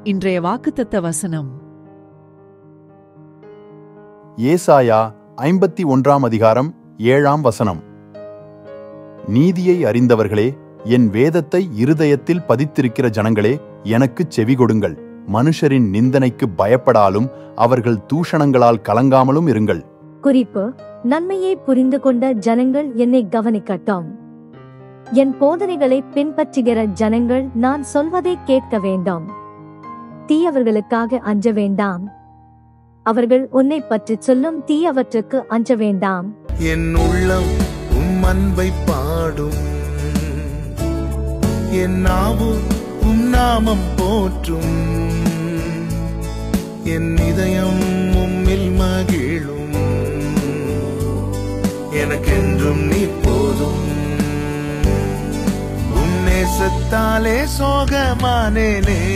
இன்றைய வாக்குத்தத்த வசனம் ஏசாயா ஐம்பத்தி ஒன்றாம் அதிகாரம் ஏழாம் வசனம் நீதியை அறிந்தவர்களே என் வேதத்தை இருதயத்தில் பதித்திருக்கிற ஜனங்களே எனக்குச் செவி கொடுங்கள் மனுஷரின் நிந்தனைக்கு பயப்படாலும் அவர்கள் தூஷணங்களால் கலங்காமலும் இருங்கள் குறிப்பு நன்மையை புரிந்து கொண்ட ஜனங்கள் என்னை கவனிக்கட்டும் என் போதனைகளை பின்பற்றுகிற ஜனங்கள் நான் சொல்வதை கேட்க வேண்டாம் தீயவர்களுக்காக அஞ்ச வேண்டாம் அவர்கள் உன்னை பற்றி சொல்லும் தீயவற்றுக்கு அஞ்ச வேண்டாம் என் உள்ளம் உம் அன்பை பாடும் என் நாவு உம் நாமம் போற்றும் என் இதயம் உம்மில் மகிழும் எனக்கென்றும் நீ போதும் உம் நேசத்தாலே சோகமானேனே